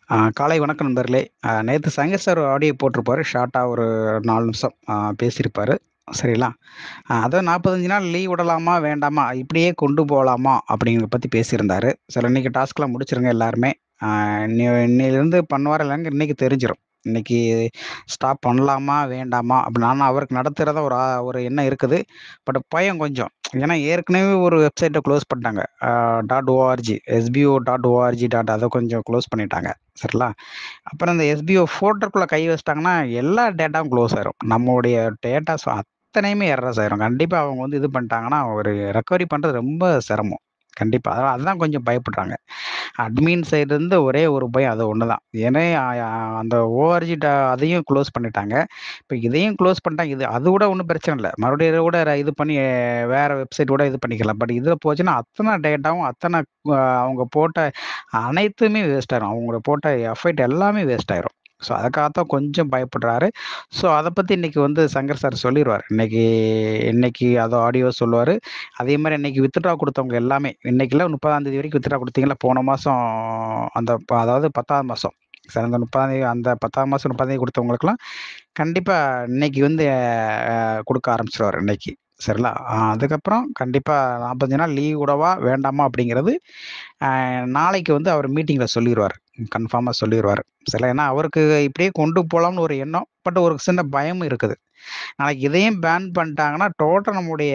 ஆ, காலை வணக்கம் நண்பர்களே நேற்று சங்கர் சார் ஆடியோ போட்டிருப்பாரு ஷார்ட்டாக ஒரு நாலு நிமிஷம் ஆ, பேசியிருப்பாரு சரிங்களா ஆ, அதான் நாற்பத்தஞ்சு நாள் லீவ் விடலாமா வேண்டாமா இப்படியே கொண்டு போகலாமா அப்படிங்கிறத பற்றி பேசியிருந்தாரு சார் இன்னைக்கு டாஸ்க்லாம் முடிச்சிருங்க எல்லாருமே ஆ, இன்னி இன்னையிலேருந்து பண்ணுவார் இல்லைங்க இன்னைக்கு தெரிஞ்சிடும் இன்னைக்கு ஸ்டாப் பண்ணலாமா வேண்டாமா அப்படி நான் அவருக்கு நடத்துகிறத ஒரு ஆ- ஒரு எண்ணம் இருக்குது பட் பயம் கொஞ்சம் ஏன்னா ஏற்கனவே ஒரு வெப்சைட்டை க்ளோஸ் பண்ணிட்டாங்க dot org SPO dot org dot அதை கொஞ்சம் க்ளோஸ் பண்ணிட்டாங்க சரிங்களா அப்புறம் இந்த எஸ்பிஓ ஃபோல்டருக்குள்ளே கை வச்சிட்டாங்கன்னா எல்லா டேட்டாவும் க்ளோஸ் ஆயிரும் நம்மளுடைய டேட்டாஸ் அத்தனையுமே எரர்ஸ் ஆயிரும் கண்டிப்பாக அவங்க வந்து இது பண்ணிட்டாங்கன்னா ஒரு ரெக்கவரி பண்ணுறது ரொம்ப சிரமம் கண்டிப்பாக அதான் அதுதான் கொஞ்சம் பயப்படுறாங்க அட்மின் சைடுலேருந்து ஒரே ஒரு பயம் அது ஒன்று தான் ஏன்னா ஆ, அந்த ஓஆர்ஜி அதையும் க்ளோஸ் பண்ணிட்டாங்க இப்போ இதையும் க்ளோஸ் பண்ணிட்டாங்க இது அது கூட ஒன்றும் பிரச்சனை இல்லை மறுபடியும் இதை கூட இது பண்ணி அஹ், வேற வெப்சைட் கூட இது பண்ணிக்கலாம் பட் இதில் போச்சுன்னா அத்தனை டேட்டாவும் அத்தனை அஹ், அவங்க போட்ட அனைத்துமே வேஸ்ட் ஆயிரும் அவங்கள போட்ட எஃபைட் எல்லாமே வேஸ்ட் ஆயிரும் ஸோ அதுக்காகத்தான் கொஞ்சம் பயப்படுறாரு ஸோ அதை பற்றி இன்னைக்கு வந்து சங்கர் சார் சொல்லிடுவார் இன்னைக்கு இன்னைக்கு அதை ஆடியோ சொல்லுவார் அதே மாதிரி இன்னைக்கு வித்ட்ரா கொடுத்தவங்க எல்லாமே இன்னைக்குல முப்பதாம் தேதி வரைக்கும் வித்ட்ரா கொடுத்தீங்களா போன மாதம் அந்த ப- அதாவது பத்தாவது மாதம் சார் அந்த முப்பதாம் தேதி அந்த பத்தாம் மாதம் முப்பதாம் தேதி கொடுத்தவங்களுக்குலாம் கண்டிப்பாக இன்னைக்கு வந்து அஹ், கொடுக்க ஆரம்பிச்சிருவார் இன்னைக்கு சரிங்களா அஹ், அதுக்கப்புறம் கண்டிப்பாக நாற்பத்தஞ்சு நாள் லீவ் விடவா வேண்டாமா அப்படிங்கிறது அஹ், நாளைக்கு வந்து அவர் மீட்டிங்கில் சொல்லிடுவார் கன்ஃபார்மாக சொல்லிடுவார் சரிங்களா ஏன்னா அவருக்கு இப்படியே கொண்டு போகலாம்னு ஒரு எண்ணம் பட் ஒரு சின்ன பயமும் இருக்குது நாளைக்கு இதையும் பேன் பண்ணிட்டாங்கன்னா டோட்டல் நம்முடைய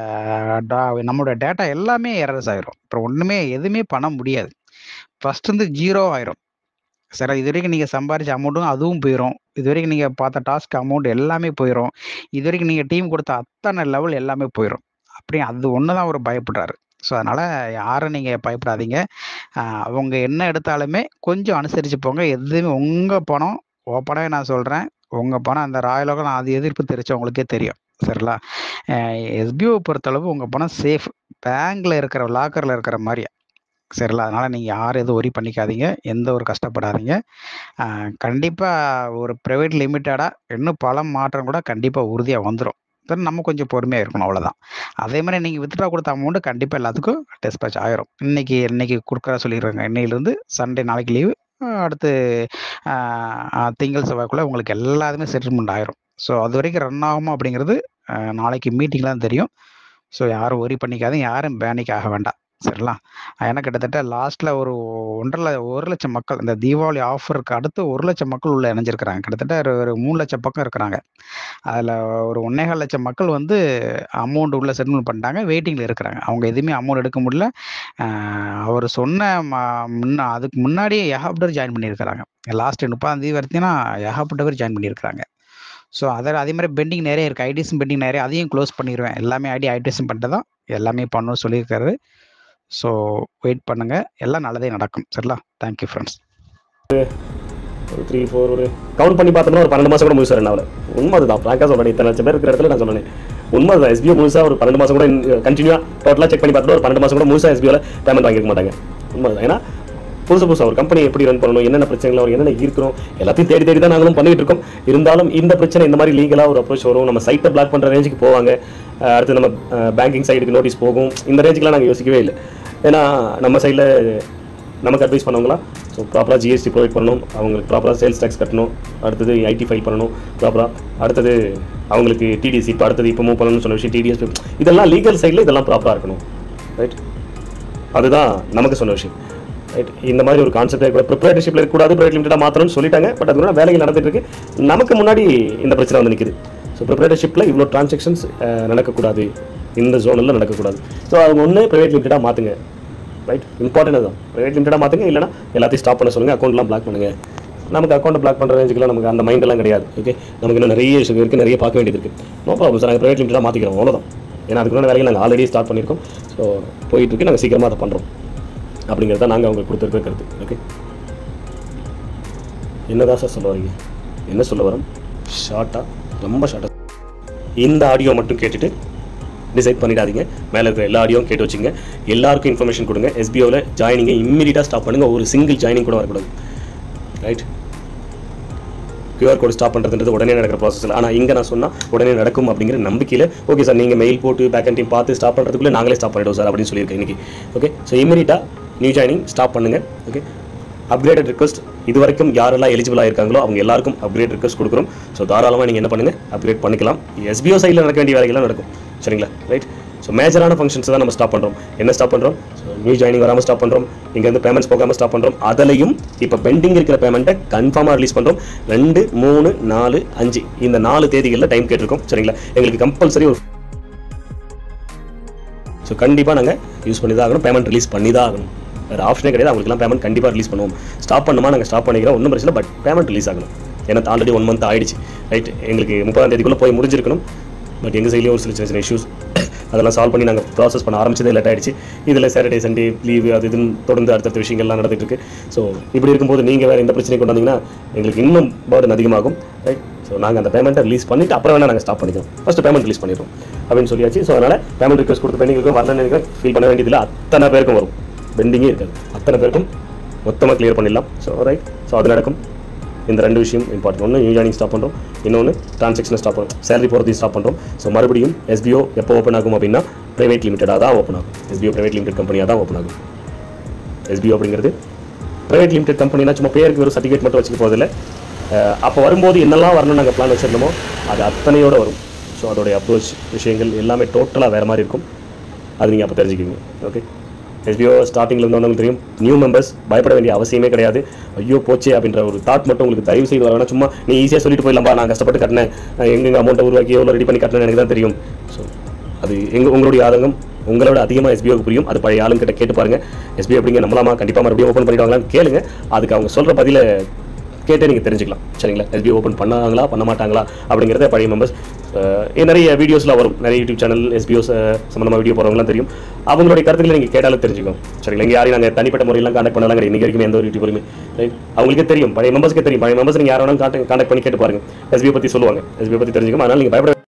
டா- நம்மளுடைய டேட்டா எல்லாமே எரர்ஸ் ஆயிரும் அப்புறம் ஒன்றுமே எதுவுமே பண்ண முடியாது ஃபர்ஸ்ட் வந்து ஜீரோ ஆயிரும் சரி இது வரைக்கும் நீங்கள் சம்பாரிச்ச அமௌண்ட்டும் அதுவும் போயிடும் இது வரைக்கும் நீங்கள் பார்த்த டாஸ்க் அமௌண்ட் எல்லாமே போயிடும் இது வரைக்கும் நீங்கள் டீம் கொடுத்த அத்தனை லெவல் எல்லாமே போயிடும் அப்படி அது ஒன்று தான் அவர் பயப்படுறாரு ஸோ அதனால் யாரும் நீங்கள் பயப்படாதீங்க ஆஹ் அவங்க என்ன எடுத்தாலுமே கொஞ்சம் அனுசரித்து போங்க எதுவுமே உங்கள் பணம் ஓப்பனாகவே நான் சொல்கிறேன் உங்கள் பணம் அந்த ராயலோகம் நான் அது எதிர்ப்பு தெரிச்சவங்களுக்கே தெரியும் சரிங்களா எஸ்பிஓ பொறுத்தளவு உங்கள் பணம் சேஃப் பேங்க்கில் இருக்கிற லாக்கரில் இருக்கிற மாதிரி சரிங்களா அதனால் நீங்கள் யாரும் எதுவும் ஒரி பண்ணிக்காதீங்க எந்த ஒரு கஷ்டப்படாதீங்க கண்டிப்பாக ஒரு ப்ரைவேட் லிமிட்டடாக இன்னும் பல மாற்றம் கூட கண்டிப்பாக உறுதியாக வந்துடும் தென் நம்ம கொஞ்சம் பொறுமையாக இருக்கணும் அவ்வளோதான் அதே மாதிரி நீங்கள் வித்ட்ரா கொடுத்த அமௌண்ட்டு கண்டிப்பாக எல்லாத்துக்கும் டிஸ்பேச் ஆயிரும் இன்னைக்கு இன்னைக்கு கொடுக்குற சொல்லிடுறாங்க இன்னையிலேருந்து சண்டே நாளைக்கு லீவு அடுத்து ஆஹ், ஆஹ், திங்கள் செவ்வாய்க்குள்ளே உங்களுக்கு எல்லாத்துமே செட்டில்மெண்ட் ஆயிரும் ஸோ அது வரைக்கும் ரன் ஆகுமா அப்படிங்கிறது ஆஹ், நாளைக்கு மீட்டிங்கில் தான் தெரியும் ஸோ யாரும் ஒரி பண்ணிக்காதீங்க யாரும் பேனிக் ஆக வேண்டாம் சரிங்களா ஏன்னா கிட்டத்தட்ட லாஸ்ட்ல ஒரு ஒன்றரை ல- ஒரு லட்சம் மக்கள் இந்த தீபாவளி ஆஃபருக்கு அடுத்து ஒரு லட்சம் மக்கள் உள்ள இணைஞ்சிருக்கிறாங்க கிட்டத்தட்ட ஒரு ஒரு மூணு லட்சம் பக்கம் இருக்கிறாங்க அதில் ஒரு ஒன்னேகால் லட்சம் மக்கள் வந்து அமௌண்ட் உள்ள செட்டில்மெண்ட் பண்ணிட்டாங்க வெயிட்டிங்கில் இருக்கிறாங்க அவங்க எதுவுமே அமௌண்ட் எடுக்க முடியல ஆஹ் அவர் சொன்ன ம- முன்ன அதுக்கு முன்னாடியே ஏகப்பட்டவர் ஜாயின் பண்ணியிருக்கிறாங்க லாஸ்ட் முப்பதாம் தேதி வரைக்கும் ஏகப்பட்டவர் ஜாயின் பண்ணியிருக்கிறாங்க ஸோ அதில் அதே மாதிரி பெண்டிங் நிறைய இருக்குது ஐடிஸும் பெண்டிங் நிறைய அதையும் க்ளோஸ் பண்ணிடுவேன் எல்லாமே ஐடி ஐடிஸும் பண்ணிட்டு தான் எல்லாமே பண்ணணும்னு சொல்லியிருக்காரு ஸோ வெயிட் பண்ணுங்க எல்லாம் நல்லதே நடக்கும் சரிங்களா தேங்க்யூ ஃப்ரெண்ட்ஸ் ஒரு த்ரீ ஃபோர் ஒரு கவுண்ட் பண்ணி பார்த்தோம்னா ஒரு பன்னெண்டு மாதம் கூட முழுசாக ரன் ஆகல உண்மை அதுதான் ஃப்ராங்காக சொல்கிறேன் இத்தனை லட்சம் பேர் இருக்கிற இடத்துல நான் சொன்னேன் உண்மை அதுதான் எஸ்பிஓ முழுசாக ஒரு பன்னெண்டு மாதம் கூட கண்டினியூவாக டோட்டலாக செக் பண்ணி பார்த்தோம்னா ஒரு பன்னெண்டு மாதம் கூட முழுசாக எஸ்பிஓவில் பேமெண்ட் வாங்கிக்க மாட்டாங்க உண்மை அதுதான் ஏன்னா புதுசு புதுசாக ஒரு கம்பெனி எப்படி ரன் பண்ணணும் என்னென்ன பிரச்சனைகள் வரும் என்னென்ன இருக்கிறோம் எல்லாத்தையும் தேடி தேடி தான் நாங்களும் பண்ணிட்டு இருக்கோம் இருந்தாலும் இந்த பிரச்சனை இந்த மாதிரி லீகலாக ஒரு அப்ரோச் வரும் நம்ம சைட்டை பிளாக் பண்ணுற ரேஞ்சுக்கு போவாங்க அஹ் அடுத்து நம்ம பேங்கிங் சைடுக்கு நோட்டீஸ் போகும் இந்த ரேஞ்சுக்குலாம் நாங்கள் யோசிக்கவே இல்லை ஏன்னா நம்ம சைடில் நமக்கு அட்வைஸ் பண்ணவங்களா ஸோ ப்ராப்பராக ஜிஎஸ்டி ப்ரொவைட் பண்ணணும் அவங்களுக்கு ப்ராப்பராக சேல்ஸ் டேக்ஸ் கட்டணும் அடுத்தது ஐடி ஃபைல் பண்ணணும் ப்ராப்பராக அடுத்தது அவங்களுக்கு டிடிசி இப்போ அடுத்தது இப்போ மூவ் பண்ணணும்னு சொன்ன விஷயம் டிடிஎஸ் இதெல்லாம் லீகல் சைடில் இதெல்லாம் ப்ராப்பராக இருக்கணும் ரைட் அதுதான் நமக்கு சொன்ன விஷயம் ரைட் இந்த மாதிரி ஒரு கான்செப்ட் கூட ப்ரிப்பரேட்டர்ஷிப்பில் இருக்கக்கூடாது ப்ரைவேட் லிமிட்டடாக மாற்றணும்னு சொல்லிட்டாங்க பட் அது கூட வேலைகள் நடந்துட்டு இருக்கு நமக்கு முன்னாடி இந்த பிரச்சனை வந்து நிற்குது ஸோ ப்ரிப்பரேட்டர்ஷிப்பில் இவ்வளோ டிரான்சாக்ஷன்ஸ் நடக்கக்கூடாது இந்த ஜோனில் நடக்கக்கூடாது ஸோ அவங்க ஒன்று ப்ரைவேட் லிமிட்டடாக மாற்றுங்க ரைட் இம்பார்ட்டன்ட் தான் ப்ரைவேட் லிமிட்டடாக மாற்றுங்க இல்லைனா எல்லாத்தையும் ஸ்டாப் பண்ண சொல்லுங்கள் அக்கௌண்ட்லாம் பிளாக் பண்ணுங்க நமக்கு அக்கௌண்ட் பிளாக் பண்ணுற ரேஞ்சுக்குலாம் நமக்கு அந்த மைண்டெல்லாம் கிடையாது ஓகே நமக்கு இன்னும் நிறைய விஷயம் இருக்குது நிறைய பார்க்க வேண்டியது இருக்குது நோ ப்ராப்ளம் சார் நாங்கள் ப்ரைவேட் லிமிட்டடாக மாற்றிக்கிறோம் அவ்வளோதான் ஏன்னா அதுக்குள்ள வேலையை நாங்கள் ஆல்ரெடி ஸ்டார்ட் பண்ணியிருக்கோம் ஸோ போயிட்டு இருக்கு நாங்கள் சீக்கிரமாக அதை பண்ணுறோம் அப்படிங்கிறது தான் நாங்கள் அவங்களுக்கு கொடுத்துருக்க கருத்து ஓகே என்னதான் சார் சொல்ல வரீங்க என்ன சொல்ல வரோம் ஷார்ட்டாக ரொம்ப ஷார்ட்டாக இந்த ஆடியோ மட்டும் கேட்டுட்டு டிசைட் பண்ணிடாதீங்க மேலே இருக்கிற எல்லா ஆடியோவும் கேட்டு வச்சுங்க எல்லாருக்கும் இன்ஃபர்மேஷன் கொடுங்க எஸ்பிஓவில் ஜாயினிங்கை இம்மீடியட்டாக ஸ்டாப் பண்ணுங்கள் ஒரு சிங்கிள் ஜாயினிங் கூட வரக்கூடாது ரைட் கியூஆர் கோட் ஸ்டாப் பண்ணுறதுன்றது உடனே நடக்கிற ப்ராசஸ் ஆனால் இங்கே நான் சொன்னால் உடனே நடக்கும் அப்படிங்கிற நம்பிக்கையில் ஓகே சார் நீங்கள் மெயில் போட்டு பேக் அண்ட் டீம் பார்த்து ஸ்டாப் பண்ணுறதுக்குள்ளே நாங்களே ஸ்டாப் பண்ணிடுவோம் சார் அப்படின்னு சொல்லியிருக்கேன் இன்னைக்கு ஓகே ஸோ இமீடியட்டாக நியூ ஜாயினிங் ஸ்டாப் பண்ணுங்கள் ஓகே அப்கிரேடட் ரிக்வஸ்ட் இது வரைக்கும் யாரெல்லாம் எலிஜிபிளாக இருக்காங்களோ அவங்க எல்லாருக்கும் அப்கிரேட் ரிக்வஸ்ட் கொடுக்குறோம் ஸோ தாராளமாக நீங்கள் என்ன பண்ணுங்கள் அப்கிரேட் பண்ணிக்கலாம் எஸ்பிஓ சைடில் நடக்க வேண்டிய வேலைகள்லாம் நடக்கும் சரிங்களா ரைட் ஸோ மேஜரான ஃபங்க்ஷன்ஸ் தான் நம்ம ஸ்டாப் பண்ணுறோம் என்ன ஸ்டாப் பண்ணுறோம் ஸோ நியூ ஜாயினிங் வராமல் ஸ்டாப் பண்ணுறோம் இங்கேருந்து பேமெண்ட்ஸ் போகாமல் ஸ்டாப் பண்ணுறோம் அதுலையும் இப்போ பெண்டிங் இருக்கிற பேமெண்ட்டை கன்ஃபார்மாக ரிலீஸ் பண்ணுறோம் ரெண்டு மூணு நாலு அஞ்சு இந்த நாலு தேதிகளில் டைம் கேட்டிருக்கோம் சரிங்களா எங்களுக்கு கம்பல்சரி ஒரு ஸோ கண்டிப்பாக நாங்கள் யூஸ் பண்ணி தான் ஆகணும் பேமெண்ட் ரிலீஸ் பண்ணி தான் ஆகணும் வேறு ஆப்ஷனே கிடையாது அவங்களுக்குலாம் பேமெண்ட் கண்டிப்பாக ரிலீஸ் பண்ணுவோம் ஸ்டாப் பண்ணுமா நாங்கள் ஸ்டாப் பண்ணிக்கிறோம் ஒன்றும் பிரச்சனை பட் பேமெண்ட் ரிலீஸ் ஆகணும் ஏன்னா ஆல்ரெடி ஒன் மந்த் ஆயிடுச்சு ரைட் எங்களுக்கு முப்பதாம் தேதிக்குள்ளே போய் முடிஞ்சிருக்கணும் பட் எங்கள் சைட்லேயும் ஒரு சில சின்ன சின்ன இஷ்யூஸ் அதெல்லாம் சால்வ் பண்ணி நாங்கள் ப்ராசஸ் பண்ண ஆரம்பிச்சதே லேட் ஆயிடுச்சு இதில் சாட்டர்டே சண்டே லீவு அது இதுன்னு தொடர்ந்து அடுத்தடுத்த விஷயங்கள்லாம் நடந்துட்டு இருக்கு ஸோ இப்படி இருக்கும்போது நீங்கள் வேறு இந்த பிரச்சனை கொண்டு வந்தீங்கன்னா எங்களுக்கு இன்னும் பேர்டன் அதிகமாகும் ரைட் ஸோ நாங்கள் அந்த பேமெண்ட்டை ரிலீஸ் பண்ணிட்டு அப்புறம் வேணால் நாங்கள் ஸ்டாப் பண்ணிக்கிறோம் ஃபஸ்ட்டு பேமெண்ட் ரிலீஸ் பண்ணிடுறோம் அப்படின்னு சொல்லியாச்சு ஸோ அதனால் பேமெண்ட் ரிக்வஸ்ட் கொடுத்த பெண்டிங் இருக்கும் வரலன்னு நினைக்கிறேன் ஃபீல் பண்ண வேண்டியதில்லை அத்தனை பேருக்கும் வரும் பெண்டிங்கே இருக்காது அத்தனை பேருக்கும் மொத்தமாக கிளியர் பண்ணிடலாம் ஸோ ரைட் ஸோ அது நடக்கும் இந்த ரெண்டு விஷயம் இம்பார்ட்டன்ட் ஒன்று நியூ ஜாயினிங் ஸ்டாப் பண்ணுறோம் இன்னொன்று ட்ரான்சாக்ஷனை ஸ்டாப் பண்ணுறோம் சேலரி போகிறதையும் ஸ்டாப் பண்ணுறோம் ஸோ மறுபடியும் எஸ்பிஓ எப்போ ஓப்பன் ஆகும் அப்படின்னா ப்ரைவேட் லிமிட்டடாக தான் ஓப்பன் ஆகும் எஸ்பிஓ ப்ரைவேட் லிமிடெட் கம்பெனியாக தான் ஓப்பன் ஆகும் எஸ்பிஓ அப்படிங்கிறது ப்ரைவேட் லிமிடெட் கம்பெனினா சும்மா பேருக்கு ஒரு சர்டிஃபிகேட் மட்டும் வச்சுக்க போதில்லை அப்போ வரும்போது என்னெல்லாம் வரணும்னு நாங்கள் பிளான் வச்சிருந்தோமோ அது அத்தனையோட வரும் ஸோ அதோடைய அப்ரோச் விஷயங்கள் எல்லாமே டோட்டலாக வேறு மாதிரி இருக்கும் அது நீங்கள் அப்போ தெரிஞ்சுக்கிங்க ஓகே எஸ்பிஓ ஸ்டார்டிங்கில் இருந்தவங்களுக்கு தெரியும் நியூ மெம்பர்ஸ் பயப்பட வேண்டிய அவசியமே கிடையாது ஐயோ போச்சே அப்படின்ற ஒரு தாட் மட்டும் உங்களுக்கு தயவு செய்து வரணும் சும்மா நீ ஈஸியாக சொல்லிட்டு போயிடலாம்பா நான் கஷ்டப்பட்டு கட்டினேன் நான் எங்கெங்க அமௌண்ட்டை உருவாக்கி எவ்வளோ ரெடி பண்ணி கட்டினேன் எனக்கு தான் தெரியும் ஸோ அது எங்க உங்களுடைய ஆதங்கம் உங்களோட அதிகமாக எஸ்பிஓக்கு புரியும் அது பழைய ஆளுங்கிட்ட கேட்டு பாருங்க எஸ்பிஓ அப்படிங்க நம்மளாமா கண்டிப்பாக மறுபடியும் ஓப்பன் பண்ணிடுவாங்களான்னு கேளுங்க அதுக்கு அவங்க சொல்கிற பதில கேட்டே நீங்கள் தெரிஞ்சுக்கலாம் சரிங்களா எஸ்பிஓ ஓப்பன் பண்ணாங்களா பண்ண மாட்டாங்களா அப்படிங்கிறத பழைய மெம்பர்ஸ் நிறைய வீடியோஸ்லாம் வரும் நிறைய யூடியூப் சேனல் எஸ்பிஓஸ் சம்மந்தமாக வீடியோ போகிறவங்களாம் தெரியும் அவங்களுடைய கருத்துக்களை நீங்கள் கேட்டாலும் தெரிஞ்சுக்கும் சரிங்களா இங்கே யாரையும் நாங்கள் தனிப்பட்ட முறையெல்லாம் கான்டாக்ட் பண்ணலாம் கிடையாது இன்றைக்கி வரைக்கும் எந்த ஒரு யூடியூபருமே ரைட் அவங்களுக்கே தெரியும் பழைய மெம்பர்ஸ்க்கே தெரியும் பழைய மெம்பர்ஸ் நீங்கள் யாரும் கான்டாக்ட் கான்டாக்ட் பண்ணி கேட்டு பாருங்க எஸ்பிஓ பற்றி சொல்லுவாங்க எஸ்பிஓ பற்றி தெரிஞ்சுக்கும் அதனால் நீங்கள் பயப்பட